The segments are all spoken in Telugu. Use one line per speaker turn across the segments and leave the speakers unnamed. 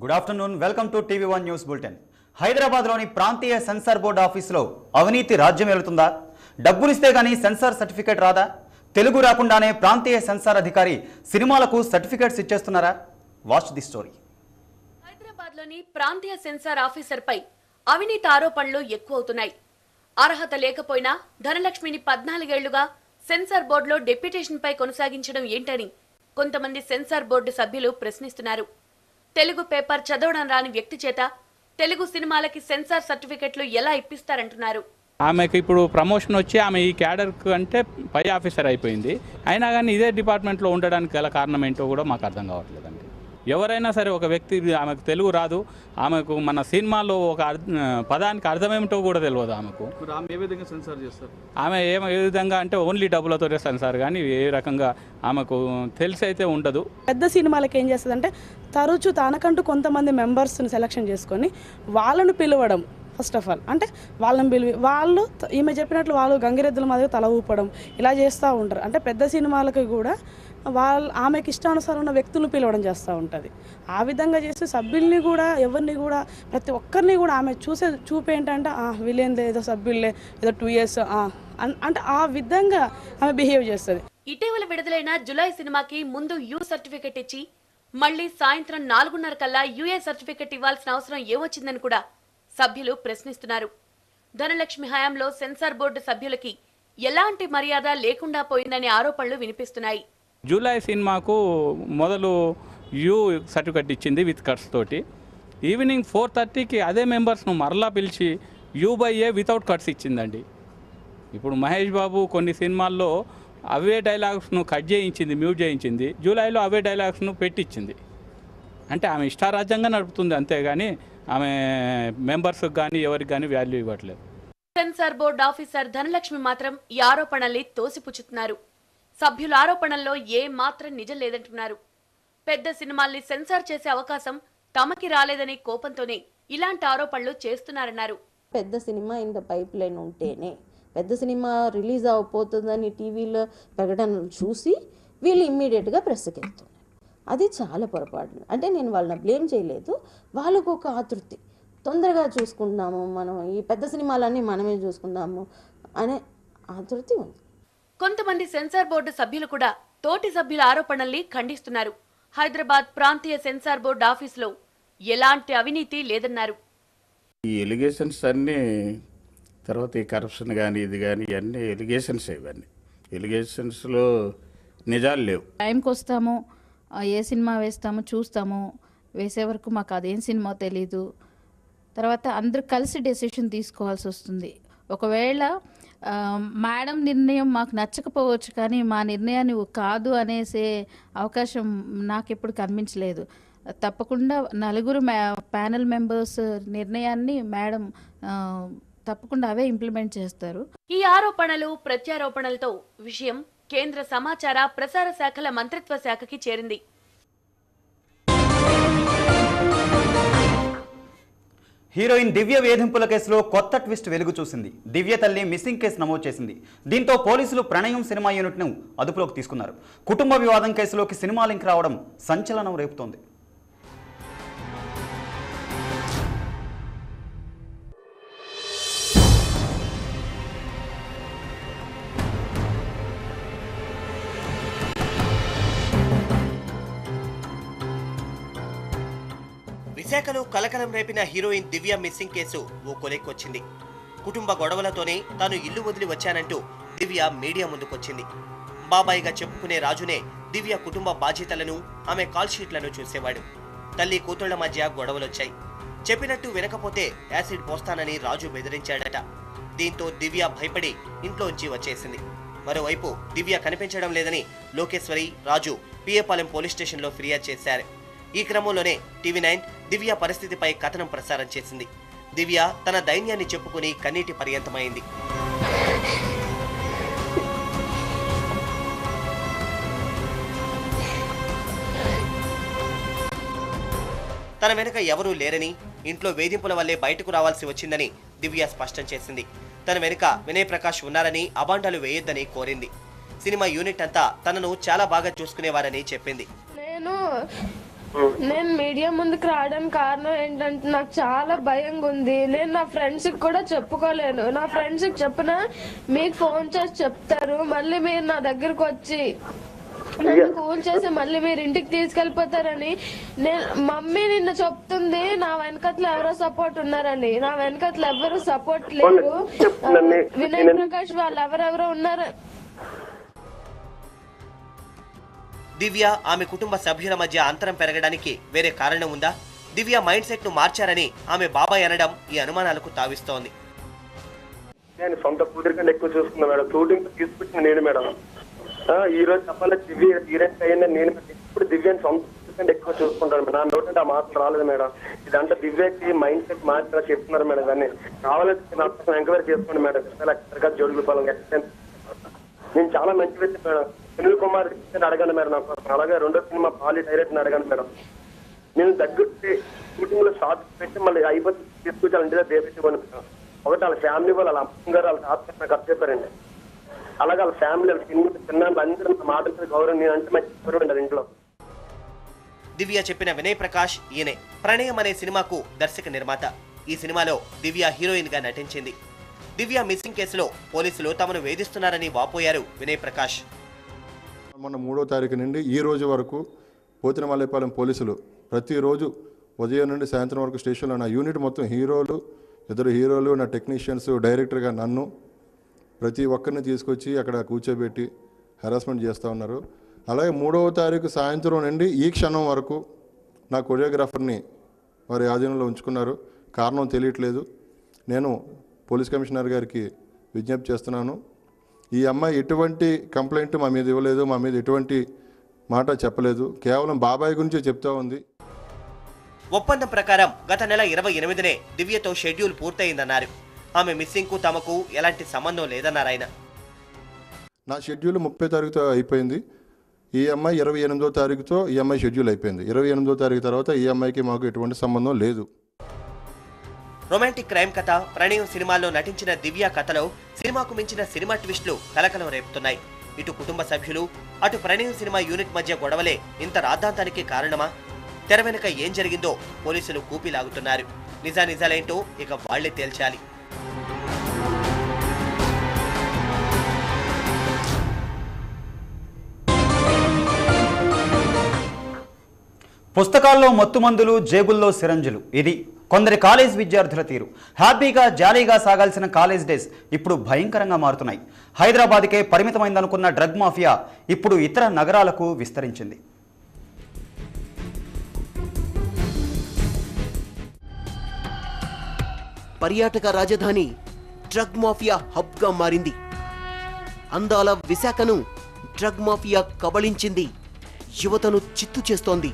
Good afternoon welcome to TV one news bulletin హైదరాబాద్లోని ప్రాంతీయ సెన్సార్ బోర్డు ఆఫీసులో అవినీతి రాజ్యం వెళుతుందా డబ్బులిస్తే గానీ సెన్సార్ సర్టిఫికేట్ రాదా తెలుగు రాకుండానే ప్రాంతీయ సెన్సార్ అధికారి సినిమాలకు సర్టిఫికేట్స్ ఇచ్చేస్తున్నారా వాచ్ ది స్టోరీ
హైదరాబాద్లోని ప్రాంతీయ సెన్సార్ ఆఫీసర్పై అవినీతి ఆరోపణలు ఎక్కువవుతున్నాయి అర్హత లేకపోయినా ధనలక్ష్మిని పద్నాలుగేళ్లుగా సెన్సార్ బోర్డులో డెప్యుటేషన్పై కొనసాగించడం ఏంటని కొంతమంది సెన్సార్ బోర్డు సభ్యులు ప్రశ్నిస్తున్నారు తెలుగు పేపర్ చదవడం రాని వ్యక్తి చేత తెలుగు సినిమాలకి సెన్సార్ సర్టిఫికెట్లు ఎలా ఇప్పిస్తారంటున్నారు
ఆమెకు ఇప్పుడు ప్రమోషన్ వచ్చి ఆమె ఈ క్యాడర్కు అంటే పై ఆఫీసర్ అయిపోయింది అయినా కానీ ఇదే డిపార్ట్మెంట్లో ఉండడానికి గల కారణం ఏంటో కూడా మాకు అర్థం కావట్లేదండి ఎవరైనా సరే ఒక వ్యక్తి ఆమెకు తెలుగు రాదు ఆమెకు మన సినిమాలో ఒక అర్థ- పదానికి అర్థమేమిటో కూడా తెలియదు ఆమెకు
మరి ఆమె ఏ విధంగా సెన్సార్ చేస్తారు
ఆమె ఏ ఏ విధంగా అంటే ఓన్లీ డబ్బులతో సెన్సార్ కానీ ఏ రకంగా ఆమెకు తెలిసి అయితే ఉండదు
పెద్ద సినిమాలకి ఏం చేస్తుందంటే తరచు తనకంటూ కొంతమంది మెంబర్స్ని సెలెక్షన్ చేసుకొని వాళ్ళను పిలవడం ఫస్ట్ ఆఫ్ ఆల్ అంటే వాళ్ళని పిలివి వాళ్ళు త- ఈమె చెప్పినట్లు వాళ్ళు గంగిరెద్దుల మాదిరి తల ఊపడం ఇలా చేస్తూ ఉంటారు అంటే పెద్ద సినిమాలకి కూడా వాళ్ళ ఆమెకి ఇష్టానుసారం ఉన్న వ్యక్తులను పిలవడం చేస్తూ ఉంటుంది ఆ విధంగా చేస్తే సభ్యుల్ని కూడా ఎవరిని కూడా ప్రతి ఒక్కరిని కూడా ఆమె చూసే చూపు ఏంటంటే "ఆ, వీళ్ళేందే ఏదో సభ్యులే ఏదో టూ ఇయర్స్ అంటే ఆ విధంగా ఆమె బిహేవ్ చేస్తుంది
ఇటీవల విడుదలైన జులై సినిమాకి ముందు యూ సర్టిఫికెట్ ఇచ్చి మళ్ళీ సాయంత్రం నాలుగున్నర కల్లా యూఏ సర్టిఫికెట్ ఇవ్వాల్సిన అవసరం ఏమొచ్చిందని కూడా సభ్యులు ప్రశ్నిస్తున్నారు ధనలక్ష్మి హయాంలో సెన్సార్ బోర్డు సభ్యులకి ఎలాంటి మర్యాద లేకుండా పోయిందనే ఆరోపణలు వినిపిస్తున్నాయి
జూలై సినిమాకు మొదలు యూ సర్టిఫికెట్ ఇచ్చింది విత్ కట్స్ తోటి ఈవినింగ్ ఫోర్ థర్టీకి అదే మెంబర్స్ను మరలా పిలిచి U by A without cuts ఇచ్చిందండి ఇప్పుడు మహేష్ బాబు కొన్ని సినిమాల్లో అవే డైలాగ్స్ను కట్ చేయించింది మ్యూట్ చేయించింది జూలైలో అవే డైలాగ్స్ను పెట్టించింది అంటే ఆమె ఇష్టారాజ్యంగా నడుపుతుంది అంతేగాని ఆమె మెంబర్స్కి కానీ ఎవరికి కానీ వాల్యూ ఇవ్వట్లేదు
సెన్సార్ బోర్డు ఆఫీసర్ ధనలక్ష్మి మాత్రం ఈ ఆరోపణల్ని తోసిపుచ్చుతున్నారు సభ్యుల ఆరోపణల్లో ఏ మాత్రం నిజం లేదంటున్నారు పెద్ద సినిమాల్ని సెన్సార్ చేసే అవకాశం తమకి రాలేదనే కోపంతోనే ఇలాంటి ఆరోపణలు చేస్తున్నారన్నారు
పెద్ద cinema in the pipeline ఉంటేనే పెద్ద సినిమా రిలీజ్ అవబోతుందని టీవీలో ప్రకటనలు చూసి వీళ్ళు ఇమ్మీడియట్గా ప్రెస్కి వెళ్తున్నారు అది చాలా పొరపాటు అంటే నేను వాళ్ళని బ్లేమ్ చేయలేదు వాళ్ళకు ఒక ఆతృతి తొందరగా చూసుకుందాము మనం ఈ పెద్ద సినిమాలన్నీ మనమే చూసుకుందాము అనే ఆతృతి ఉంది
కొంతమంది సెన్సార్ బోర్డు సభ్యులు కూడా తోటి సభ్యుల ఆరోపణల్ని ఖండిస్తున్నారు హైదరాబాద్ ప్రాంతీయ సెన్సార్ బోర్డు ఆఫీసులో ఎలాంటి అవినీతి లేదన్నారు
ఈ ఎలిగేషన్స్ అన్నీ తర్వాత ఈ కరప్షన్ కానీ ఇది కానీ ఇవన్నీ ఎలిగేషన్స్ ఇవన్నీ ఎలిగేషన్స్లో నిజాలు లేవు
టైంకి వస్తాము ఆ, ఏ సినిమా వేస్తాము చూస్తాము వేసే వరకు మాకు అదేం సినిమా తెలీదు తర్వాత అందరూ కలిసి డెసిషన్ తీసుకోవాల్సి వస్తుంది ఒకవేళ ఆ, మేడం నిర్ణయం మాకు నచ్చకపోవచ్చు కానీ మా నిర్ణయాన్ని కాదు అనేసే అవకాశం నాకు ఎప్పుడు కనిపించలేదు తప్పకుండా నలుగురు ప్యానల్ మెంబర్స్ నిర్ణయాన్ని మేడం ఆ, తప్పకుండా అవే ఇంప్లిమెంట్ చేస్తారు
ఈ ఆరోపణలు ప్రత్యారోపణలతో విషయం కేంద్ర సమాచార ప్రసార శాఖల మంత్రిత్వ శాఖకి చేరింది
హీరోయిన్ దివ్య వేధింపుల కేసులో కొత్త ట్విస్ట్ వెలుగు చూసింది దివ్య తల్లి మిస్సింగ్ కేసు నమోదు చేసింది దీంతో పోలీసులు ప్రణయం సినిమా యూనిట్ను అదుపులోకి తీసుకున్నారు కుటుంబ వివాదం కేసులోకి సినిమా లింక్ రావడం సంచలనం రేపుతోంది
విశాఖలో కలకలం రేపిన హీరోయిన్ దివ్య మిస్సింగ్ కేసు ఓ కొలెక్కొచ్చింది కుటుంబ గొడవలతోనే తాను ఇల్లు వదిలి వచ్చానంటూ దివ్య మీడియా ముందుకొచ్చింది బాబాయిగా చెప్పుకునే రాజునే దివ్య కుటుంబ బాధ్యతలను ఆమె కాల్ షీట్లను చూసేవాడు తల్లి కూతుళ్ల మధ్య గొడవలొచ్చాయి చెప్పినట్టు వినకపోతే యాసిడ్ పోస్తానని రాజు బెదిరించాడట దీంతో దివ్య భయపడి ఇంట్లోంచి వచ్చేసింది మరోవైపు దివ్య కనిపించడం లేదని లోకేశ్వరి రాజు పిఏపాలెం పోలీస్ స్టేషన్లో ఫిర్యాదు చేశారు ఈ క్రమంలోనే టీవీ నైన్ దివ్య పరిస్థితిపై కథనం ప్రసారం చేసింది దివ్య తన దైన్యాన్ని చెప్పుకుని కన్నీటి పర్యంతమైంది తన వెనుక ఎవరూ లేరని ఇంట్లో వేధింపుల వల్లే బయటకు రావాల్సి వచ్చిందని దివ్య స్పష్టం చేసింది తన వెనుక వినయ్ ప్రకాష్ ఉన్నారని అబాండాలు వేయొద్దని కోరింది సినిమా యూనిట్ అంతా తనను చాలా బాగా చూసుకునేవారని చెప్పింది
నేను
నేను మీడియా ముందుకు రావడానికి కారణం ఏంటంటే నాకు చాలా భయంగా ఉంది నేను నా ఫ్రెండ్స్ కి కూడా చెప్పుకోలేను నా ఫ్రెండ్స్ కి చెప్పినా మీకు ఫోన్ చేసి చెప్తారు మళ్ళీ మీరు నా దగ్గరకు వచ్చి నన్ను కూల్ చేసి మళ్ళీ మీరు ఇంటికి తీసుకెళ్లిపోతారని నేను మమ్మీ నిన్న చెప్తుంది నా వెనకట్ల ఎవరో సపోర్ట్ ఉన్నారని నా వెనకట్ల ఎవరు సపోర్ట్ లేరు వినయ్ ప్రకాష్ వాళ్ళు ఎవరెవరో ఉన్నారు
దివ్య ఆమె కుటుంబ సభ్యుల మధ్య అంతరం పెరగడానికి వేరే కారణం ఉందా దివ్య మైండ్ సెట్ ను మార్చారని ఆమె బాబాయ్ అనడం ఈ అనుమానాలకు తావిస్తోంది
నేను సొంత కూతురి కంటే ఎక్కువ చూసుకున్నా మేడం షూటింగ్ తీసుకొచ్చిన నేను మేడం ఆ, ఈ రోజు చెప్పాలి దివ్య హీరోయిన్ అయ్యింది నేను ఇప్పుడు దివ్యని సొంత కూతురి కంటే ఎక్కువ చూసుకుంటాను మేడం నా నోటి ఆ మాటలు రాలేదు మేడం ఇదంతా దివ్యకి మైండ్ సెట్ మార్చారా చెప్తున్నారు మేడం దాన్ని కావాలంటే నా కోసం ఎంక్వైరీ చేసుకోండి మేడం కృష్ణగా జోడుగు పాలన నేను చాలా మంచి వ్యక్తి మేడం సునీల్ కుమార్ గారిని అడగండి మేడం నా కోసం అలాగే రెండో సినిమా పాలి డైరెక్ట్ అడగండి మేడం నేను దగ్గరుండి షూటింగ్ లో షార్ట్ పెట్టి మళ్ళీ అయిపోతే తీసుకొచ్చి వాళ్ళ ఇంటి దగ్గర దేపెట్టుకోండి మేడం ఒకటి వాళ్ళ ఫ్యామిలీ వాళ్ళు వాళ్ళ అమ్మ గారు వాళ్ళ తాత నాకు అప్ చెప్పారండి అలాగే వాళ్ళ ఫ్యామిలీ వాళ్ళ చిన్న చిన్న అందరూ నా మాటలతో గౌరవం నేను అంటే మంచి గౌరవం అండి ఇంట్లో
దివ్య చెప్పిన వినయ్ ప్రకాష్ ఈయనే ప్రణయం అనే సినిమాకు దర్శక నిర్మాత ఈ సినిమాలో దివ్య హీరోయిన్ గా నటించింది దివ్య మిస్సింగ్ కేసులో పోలీసులు తమను వేధిస్తున్నారని వాపోయారు వినయ్ ప్రకాష్
మొన్న మూడో తారీఖు నుండి ఈ రోజు వరకు పోతినమల్లేపాలెం పోలీసులు ప్రతిరోజు ఉదయం నుండి సాయంత్రం వరకు స్టేషన్లో నా యూనిట్ మొత్తం హీరోలు ఇద్దరు హీరోలు నా టెక్నీషియన్స్ డైరెక్టర్గా నన్ను ప్రతి ఒక్కరిని తీసుకొచ్చి అక్కడ కూర్చోబెట్టి హెరాస్మెంట్ చేస్తూ ఉన్నారు అలాగే మూడవ తారీఖు సాయంత్రం నుండి ఈ క్షణం వరకు నా కొరియోగ్రాఫర్ని వారి ఆధీనంలో ఉంచుకున్నారు కారణం తెలియట్లేదు నేను పోలీస్ కమిషనర్ గారికి విజ్ఞప్తి చేస్తున్నాను ఈ అమ్మాయి ఎటువంటి కంప్లైంట్ మా మీద ఇవ్వలేదు మా మీద ఎటువంటి మాట చెప్పలేదు కేవలం బాబాయ్ గురించే చెప్తా ఉంది
ఒప్పందం ప్రకారం గత నెల ఇరవై ఎనిమిదినే దివ్యతో షెడ్యూల్ పూర్తయిందన్నారు ఆమె మిస్సింగ్ కు తమకు ఎలాంటి సంబంధం లేదన్నారు ఆయన
నా షెడ్యూల్ ముప్పై తారీఖుతో అయిపోయింది ఈ అమ్మాయి ఇరవై ఎనిమిదో తారీఖుతో ఈ అమ్మాయి షెడ్యూల్ అయిపోయింది ఇరవై ఎనిమిదో తారీఖు తర్వాత ఈ అమ్మాయికి మాకు ఎటువంటి సంబంధం లేదు
రొమాంటిక్ క్రైమ్ కథ ప్రణయం సినిమాల్లో నటించిన దివ్య కథలో సినిమాకు మించిన సినిమా ట్విస్టులు కలకలం రేపుతున్నాయి ఇటు కుటుంబ సభ్యులు అటు ప్రణయం సినిమా యూనిట్ మధ్య గొడవలే ఇంత రాద్ధాంతానికి కారణమా తెర వెనుక ఏం జరిగిందో పోలీసులు కూపిలాగుతున్నారు నిజానిజాలేంటో ఇక వాళ్లే తేల్చాలి
పుస్తకాల్లో మత్తుమందులు జేబుల్లో సిరంజులు ఇది కొందరి కాలేజ్ విద్యార్థుల తీరు హ్యాపీగా జాలీగా సాగాల్సిన కాలేజ్ డేస్ ఇప్పుడు భయంకరంగా మారుతున్నాయి హైదరాబాద్కే పరిమితమైందనుకున్న డ్రగ్ మాఫియా ఇప్పుడు ఇతర నగరాలకు విస్తరించింది
పర్యాటక రాజధాని డ్రగ్ మాఫియా హబ్గా మారింది అందాల విశాఖను డ్రగ్ మాఫియా కబళించింది యువతను చిత్తు చేస్తోంది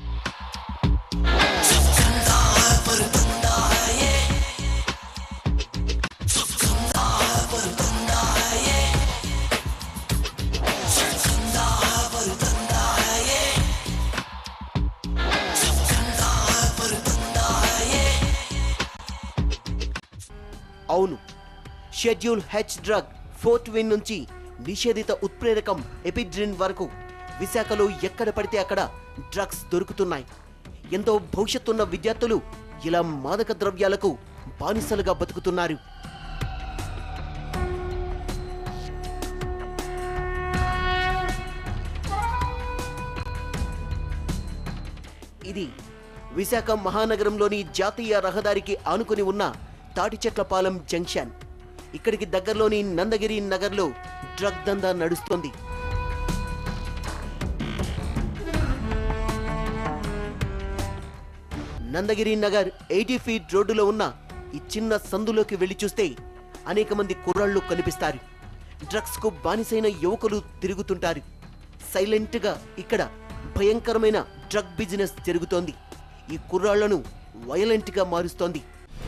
అవును schedule H drug Fortwin నుంచి నిషేధిత ఉత్ప్రేరకం ఎపిడ్రిన్ వరకు విశాఖలో ఎక్కడ పడితే అక్కడ డ్రగ్స్ దొరుకుతున్నాయి ఎంతో భవిష్యత్తున్న విద్యార్థులు ఇలా మాదక ద్రవ్యాలకు బానిసలుగా బతుకుతున్నారు ఇది విశాఖ మహానగరంలోని జాతీయ రహదారికి ఆనుకుని ఉన్న తాటిచెట్లపాలెం జంక్షన్ ఇక్కడికి దగ్గరలోని నందగిరి నగర్లో డ్రగ్ దందా నడుస్తోంది నందగిరి నగర్ ఎయిటీ ఫీట్ రోడ్డులో ఉన్న ఈ చిన్న సందులోకి వెళ్లి చూస్తే అనేక మంది కుర్రాళ్ళు కనిపిస్తారు డ్రగ్స్ కు బానిసైన యువకులు తిరుగుతుంటారు సైలెంట్ గా ఇక్కడ భయంకరమైన డ్రగ్ బిజినెస్ జరుగుతోంది ఈ కుర్రాళ్లను వైలెంట్ గా మారుస్తోంది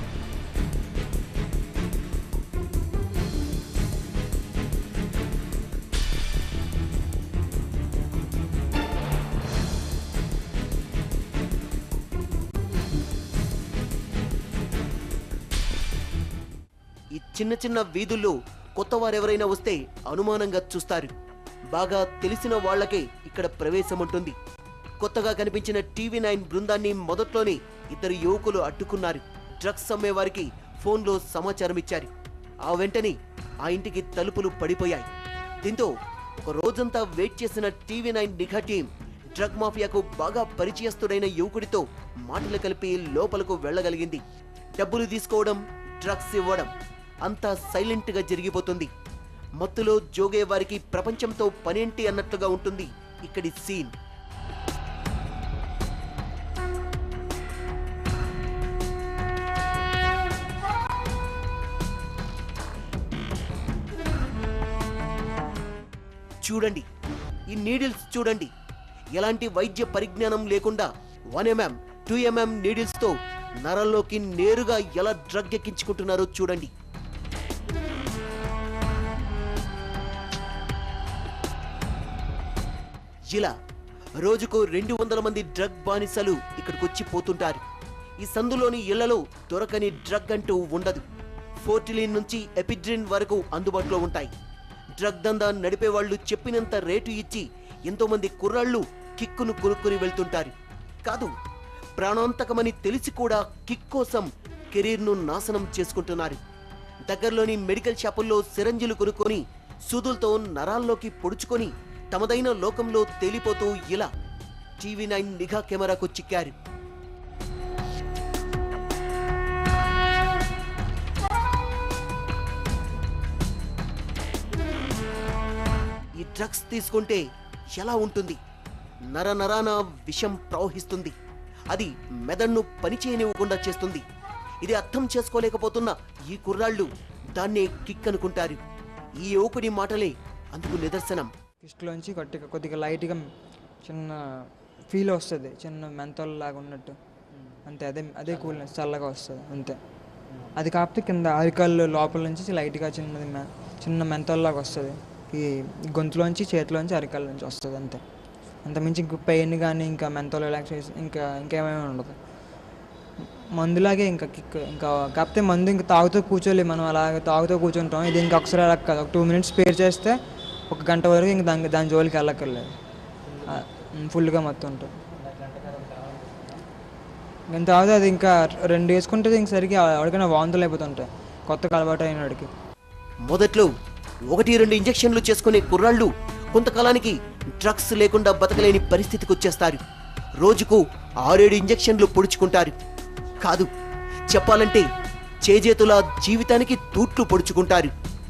ఈ చిన్న చిన్న వీధుల్లో కొత్త వారెవరైనా వస్తే అనుమానంగా చూస్తారు బాగా తెలిసిన వాళ్ళకే ఇక్కడ ప్రవేశం ఉంటుంది కొత్తగా కనిపించిన టీవీ నైన్ బృందాన్ని మొదట్లోనే ఇద్దరు యువకులు అడ్డుకున్నారు డ్రగ్స్ అమ్మేవారికి ఫోన్లో సమాచారం ఇచ్చారు ఆ వెంటనే ఆ ఇంటికి తలుపులు పడిపోయాయి దీంతో ఒక రోజంతా వెయిట్ చేసిన టీవీ నైన్ నిఘా టీం డ్రగ్ మాఫియాకు బాగా పరిచయస్తుడైన యువకుడితో మాటలు కలిపి లోపలకు వెళ్ళగలిగింది డబ్బులు తీసుకోవడం డ్రగ్స్ ఇవ్వడం అంతా సైలెంట్ గా జరిగిపోతుంది మత్తులో జోగే వారికి ప్రపంచంతో పనేంటి అన్నట్లుగా ఉంటుంది ఇక్కడి సీన్ చూడండి ఈ నీడిల్స్ చూడండి ఎలాంటి వైద్య పరిజ్ఞానం లేకుండా వన్ ఎంఎం టూ ఎంఎం నీడిల్స్తో నరంలోకి నేరుగా ఎలా డ్రగ్ ఎక్కించుకుంటున్నారో చూడండి ఇలా రోజుకు రెండు వందల మంది డ్రగ్ బానిసలు ఇక్కడికి వచ్చి పోతుంటారు ఈ సందులోని ఇళ్లలో దొరకని డ్రగ్ అంటూ ఉండదు ఫోర్టిలిన్ నుంచి ఎపిడ్రిన్ వరకు అందుబాటులో ఉంటాయి డ్రగ్ దందా నడిపే వాళ్ళు చెప్పినంత రేటు ఇచ్చి ఎంతో మంది కుర్రాళ్ళు కిక్కును కొనుక్కొని వెళ్తుంటారు కాదు ప్రాణాంతకమని తెలిసి కూడా కిక్ కోసం కెరీర్ను నాశనం చేసుకుంటున్నారు దగ్గరలోని మెడికల్ షాపుల్లో సిరంజిలు కొనుక్కొని సూదులతో నరాల్లోకి పొడుచుకొని తమదైన లోకంలో తేలిపోతూ ఇలా టీవీ నైన్ నిఘా కెమెరాకు చిక్కారు ఈ డ్రగ్స్ తీసుకుంటే ఎలా ఉంటుంది నర నరాన విషం ప్రవహిస్తుంది అది మెదడును పనిచేయనివ్వకుండా చేస్తుంది ఇది అర్థం చేసుకోలేకపోతున్న ఈ కుర్రాళ్ళు దాన్నే కిక్ అనుకుంటారు ఈ యువకుడి మాటలే అందుకు నిదర్శనం
కిస్ట్లోంచి కొద్దిగా కొద్దిగా లైట్గా చిన్న ఫీల్ వస్తుంది చిన్న మెంతల్ లాగా ఉన్నట్టు అంతే అదే అదే కూల్నెస్ చల్లగా వస్తుంది అంతే అది కాకపోతే కింద అరికాళ్ళు లోపల నుంచి లైట్గా చిన్నది మె- చిన్న మెంతల్ లాగా వస్తుంది ఈ గొంతులోంచి చేతిలోంచి అరికాళ్ళ నుంచి వస్తుంది అంతే అంత మించి ఇంక పెయిన్ కానీ ఇంకా మెంతల్ రిలాక్సేషన్ ఇంకా ఇంకేమేమి ఉండదు మందులాగే ఇంకా కిక్ ఇంకా కాకపోతే మందు ఇంకా తాగుతూ కూర్చోలేము మనం అలాగే తాగుతూ కూర్చుంటాం ఇది ఇంకా ఒకసారి అలా కాదు ఒక టూ మినిట్స్ స్పేర్ చేస్తే ఒక గంట వరకు ఇంక దాని దాని జోలికి వెళ్ళక్కర్లేదు ఆ, ఉమ్, ఫుల్గా మొత్తం ఉంటుంది ఇంకా తాగితే అది ఇంకా రెండు వేసుకుంటే ఇంక సరిగ్గా ఎవరికైనా వాంతులు అయిపోతుంటాయి కొత్తగా అలవాటు అయిన వాడికి
మొదట్లో ఒకటి రెండు ఇంజెక్షన్లు చేసుకునే కుర్రాళ్ళు కొంతకాలానికి డ్రగ్స్ లేకుండా బతకలేని పరిస్థితికి వచ్చేస్తారు రోజుకు ఆరేడు ఇంజెక్షన్లు పొడుచుకుంటారు కాదు చెప్పాలంటే చేజేతుల జీవితానికి తూట్లు పొడుచుకుంటారు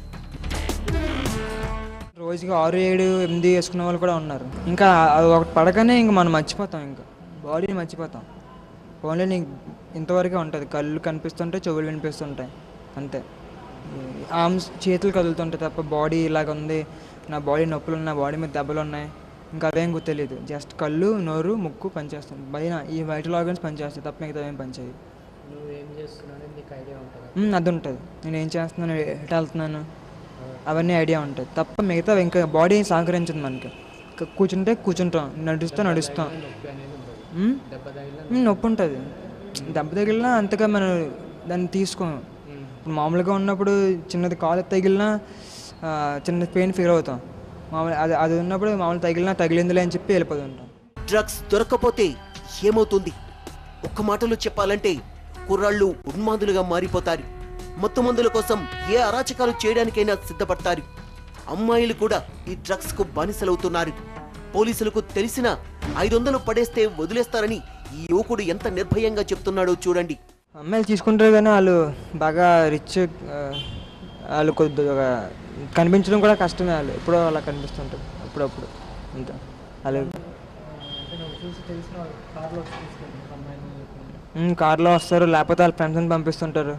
రోజుకి ఆరు ఏడు ఎనిమిది వేసుకునే వాళ్ళు కూడా ఉన్నారు ఇంకా అది ఒకటి పడగానే ఇంక మనం మర్చిపోతాం ఇంకా బాడీని మర్చిపోతాం ఓన్లీ నీకు ఇంతవరకే ఉంటుంది కళ్ళు కనిపిస్తుంటాయి చెవులు వినిపిస్తుంటాయి అంతే ఆర్మ్స్ చేతులు కదులుతుంటాయి తప్ప బాడీ ఇలాగ ఉంది నా బాడీ నొప్పులు ఉన్నాయి నా బాడీ మీద దెబ్బలు ఉన్నాయి ఇంకా అవేం గుర్తు తెలియదు జస్ట్ కళ్ళు నోరు ముక్కు పనిచేస్తుంది పైన ఈ వైటల్ ఆర్గన్స్ పనిచేస్తాయి తప్ప మిగతా ఏం పనిచేయదు
నువ్వేం చేస్తున్నావు నీకు ఐడియా ఉంటుంది
మ్మ్, అది ఉంటుంది నేను ఏం చేస్తున్నాను ఎటు వెళ్తున్నాను అవన్నీ ఐడియా ఉంటుంది తప్ప మిగతా ఇంకా బాడీ సహకరించదు మనకి క- కూర్చుంటే కూర్చుంటాం నడుస్తూ నడుస్తాం
నొప్పి అనేది ఉండదు
మ్మ్?
దెబ్బ తగిలిన
మ్మ్, నొప్పి ఉంటుంది దెబ్బ తగిలినా అంతగా మనం దాన్ని తీసుకోం ఇప్పుడు మామూలుగా ఉన్నప్పుడు చిన్నది కాలు తగిలినా ఆ, చిన్న పెయిన్ ఫీల్ అవుతాం మామూలు అది అది ఉన్నప్పుడు మామూలు తగిలినా తగిలిందిలే అని చెప్పి వెళ్ళిపోతుంటాం
డ్రగ్స్ దొరకకపోతే ఏమవుతుంది ఒక్క మాటలో చెప్పాలంటే కుర్రాళ్ళు ఉన్మాదులుగా మారిపోతారు మత్తు మందుల కోసం ఏ అరాచకాలు చేయడానికైనా సిద్ధపడతారు అమ్మాయిలు కూడా ఈ డ్రగ్స్ కు బానిసలవుతున్నారు పోలీసులకు తెలిసిన ఐదు వందలు పడేస్తే వదిలేస్తారని ఈ యువకుడు ఎంత నిర్భయంగా చెప్తున్నాడో చూడండి
అమ్మాయిలు తీసుకుంటారు కానీ వాళ్ళు బాగా రిచ్ వాళ్ళు కొద్దిగా కనిపించడం కూడా కష్టమే వాళ్ళు ఎప్పుడో అలా కనిపిస్తుంటారు అప్పుడప్పుడు అంతే వాళ్ళు
అంటే నువ్వు చూసి తెలిసిన వాళ్ళు కార్లో వచ్చి తీసుకెళ్ళి ఒక అమ్మాయిని లేకుండా.
ఉమ్, కార్లో వస్తారు లేకపోతే వాళ్ళ ఫ్రెండ్స్ని పంపిస్తుంటారు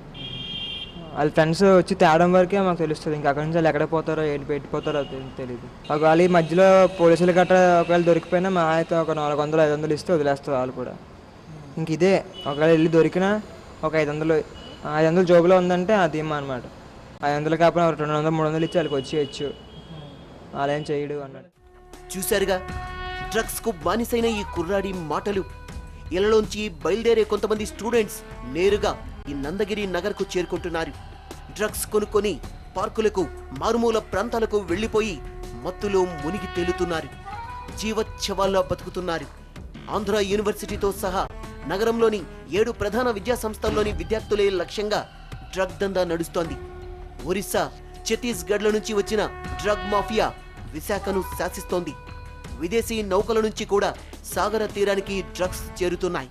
వాళ్ళ ఫ్రెండ్స్ వచ్చి తేడం వరకే మాకు తెలుస్తుంది ఇంకా అక్కడి నుంచి వాళ్ళు ఎక్కడ పోతారో ఏంటి పెట్టిపోతారో అది తెలియదు ఒకవేళ ఈ మధ్యలో పోలీసులు గట్రా ఒకవేళ దొరికిపోయినా మా అయితే ఒక నాలుగు వందలు ఐదు వందలు ఇస్తే వదిలేస్తారు వాళ్ళు కూడా ఇంక ఇదే ఒకవేళ వెళ్ళి దొరికినా ఒక ఐదు వందలు ఐదు వందలు జోబులో ఉందంటే అది ఇమ్మ అనమాట ఐదు వందలు కాకపోయినా ఒక రెండు వందలు మూడు వందలు ఇచ్చి వాళ్ళకి వచ్చేయచ్చు వాళ్ళు ఏం చేయడు అన్నాడు
చూశారుగా డ్రగ్స్ కు బానిసైన ఈ కుర్రాడి మాటలు ఇళ్లలోంచి బయలుదేరే కొంతమంది స్టూడెంట్స్ నేరుగా ఈ నందగిరి నగర్కు చేరుకుంటున్నారు డ్రగ్స్ కొనుక్కొని పార్కులకు మారుమూల ప్రాంతాలకు వెళ్లిపోయి మత్తులో మునిగి తేలుతున్నారు జీవచ్ఛవాల్లా బతుకుతున్నారు
ఆంధ్ర యూనివర్సిటీతో సహా నగరంలోని ఏడు ప్రధాన విద్యా సంస్థల్లోని విద్యార్థులే లక్ష్యంగా డ్రగ్ దందా నడుస్తోంది ఒరిస్సా ఛత్తీస్గఢ్ల నుంచి వచ్చిన డ్రగ్ మాఫియా విశాఖను శాసిస్తోంది విదేశీ నౌకల నుంచి కూడా సాగర తీరానికి డ్రగ్స్ చేరుతున్నాయి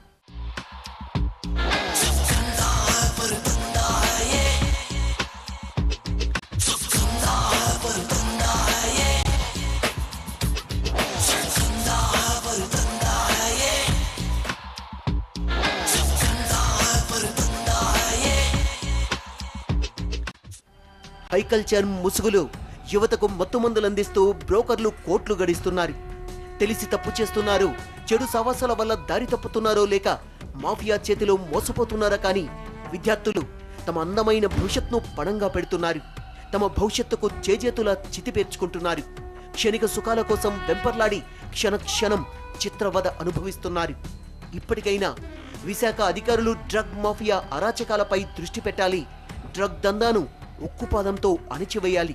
హైకల్చర్ ముసుగులు యువతకు మత్తుమందులు అందిస్తూ బ్రోకర్లు కోట్లు గడిస్తున్నారు తెలిసి తప్పు చేస్తున్నారు చెడు సవాసాల వల్ల దారి తప్పుతున్నారో లేక మాఫియా చేతిలో మోసపోతున్నారా కానీ విద్యార్థులు తమ అందమైన భవిష్యత్తును పణంగా పెడుతున్నారు తమ భవిష్యత్తుకు చేజేతులా చితిపేర్చుకుంటున్నారు క్షణిక సుఖాల కోసం వెంపర్లాడి క్షణ క్షణం చిత్రవద అనుభవిస్తున్నారు ఇప్పటికైనా విశాఖ అధికారులు డ్రగ్ మాఫియా అరాచకాలపై దృష్టి పెట్టాలి డ్రగ్ దందాను ఉక్కుపాదంతో అణిచివేయాలి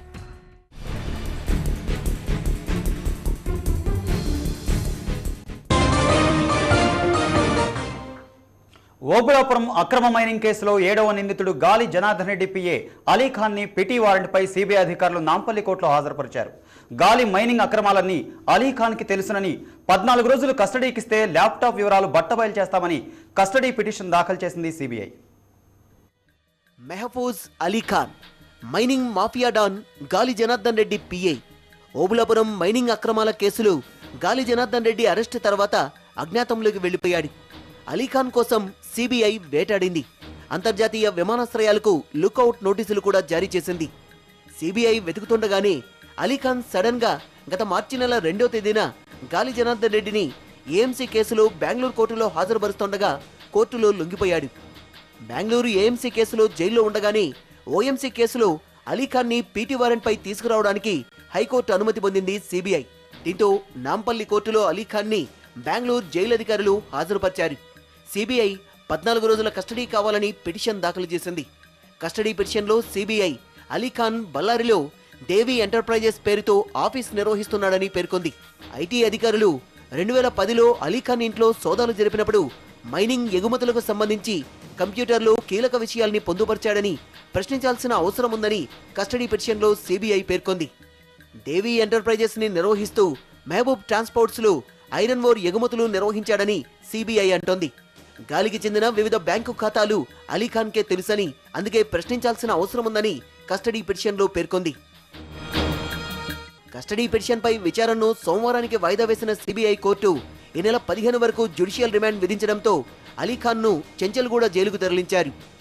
ఓబుళాపురం అక్రమ మైనింగ్ కేసులో ఏడవ నిందితుడు గాలి జనార్దన్ రెడ్డి పిఏ అలీఖాన్ని పిటి వారెంట్పై సిబిఐ అధికారులు నాంపల్లి కోర్టులో హాజరుపరిచారు గాలి మైనింగ్ అక్రమాలన్నీ అలీఖాన్కి తెలుసునని పద్నాలుగు రోజులు కస్టడీకిస్తే ల్యాప్టాప్ వివరాలు బట్టబయలు చేస్తామని కస్టడీ పిటిషన్ దాఖలు చేసింది CBI
Mehfooz Ali Khan mining mafia don Gali Janardhan Reddy PA Obulapuram mining అక్రమాల కేసులో గాలి జనార్దన్ రెడ్డి అరెస్ట్ తర్వాత అజ్ఞాతంలోకి వెళ్లిపోయాడు అలీఖాన్ కోసం సిబిఐ వేటాడింది అంతర్జాతీయ విమానాశ్రయాలకు లుకౌట్ నోటీసులు కూడా జారీ చేసింది సిబిఐ వెతుకుతుండగానే అలీఖాన్ సడన్ గా గత మార్చి నెల రెండో తేదీన గాలి జనార్దన్ రెడ్డిని ఏఎంసీ కేసులో బెంగళూరు కోర్టులో హాజరుపరుస్తుండగా కోర్టులో లొంగిపోయాడు బెంగళూరు ఏఎంసీ కేసులో జైల్లో ఉండగానే ఓఎంసీ కేసులో అలీఖాన్ని పీటీ వారెంట్పై తీసుకురావడానికి హైకోర్టు అనుమతి పొందింది సిబిఐ దీంతో నాంపల్లి కోర్టులో అలీఖాన్ని బెంగళూరు జైలు అధికారులు హాజరుపరిచారు సిబిఐ పద్నాలుగు రోజుల కస్టడీ కావాలని పిటిషన్ దాఖలు చేసింది కస్టడీ పిటిషన్లో సిబిఐ అలీఖాన్ బళ్ళారిలో దేవి ఎంటర్ప్రైజెస్ పేరుతో ఆఫీస్ నిర్వహిస్తున్నాడని పేర్కొంది ఐటీ అధికారులు రెండు వేల పదిలో అలీఖాన్ ఇంట్లో సోదాలు జరిపినప్పుడు మైనింగ్ ఎగుమతులకు సంబంధించి కంప్యూటర్లో కీలక విషయాల్ని పొందుపరిచాడని ప్రశ్నించాల్సిన అవసరం ఉందని కస్టడీ పిటిషన్లో సిబిఐ పేర్కొంది దేవి ఎంటర్ప్రైజెస్ ని నిర్వహిస్తూ మహబూబ్ ట్రాన్స్పోర్ట్స్ లో ఐరన్ ఓర్ ఎగుమతులు నిర్వహించాడని సిబిఐ అంటోంది గాలికి చెందిన వివిధ బ్యాంకు ఖాతాలు అలీఖాన్కే తెలుసని అందుకే ప్రశ్నించాల్సిన అవసరం ఉందని కస్టడీ పిటిషన్లో పేర్కొంది కస్టడీ పిటిషన్పై విచారణను సోమవారానికి వాయిదా వేసిన సిబిఐ కోర్టు ఈ నెల పదిహేను వరకు జ్యుడిషియల్ రిమాండ్ విధించడంతో అలీఖాన్ను చెంచల్గూడ జైలుకు తరలించారు